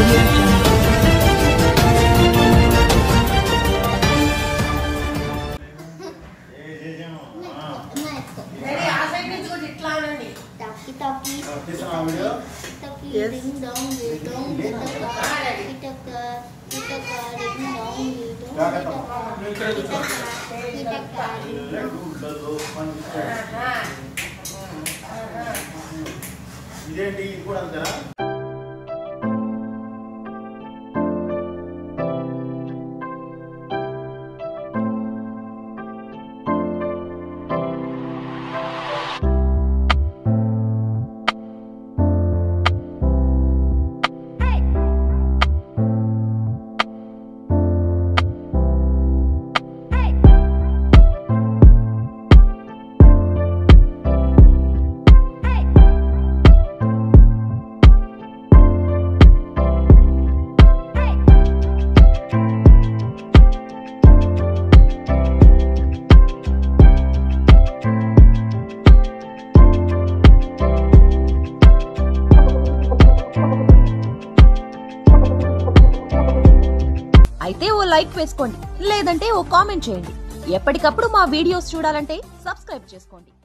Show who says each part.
Speaker 1: audio jungle.
Speaker 2: Ready ఆ side నుంచి కూడా ఇట్లా అనండి
Speaker 3: Taki taki,
Speaker 4: తీస్తున్నా video
Speaker 3: taki,
Speaker 1: Yes.
Speaker 3: ding dong, ding dong, kitaka, kitaka, kitaka, ding dong, ding dong, kitaka, kitaka, ding dong.
Speaker 4: గుడ్డలు పంచాడు.
Speaker 2: ఆహా.
Speaker 4: ఇదేంటి ఇది కూడా అంతేనా
Speaker 5: అయితే ఓ లైక్ వేసుకోండి లేదంటే ఓ కామెంట్ చేయండి ఎప్పటికప్పుడు మా వీడియోస్ చూడాలంటే సబ్స్క్రైబ్ చేసుకోండి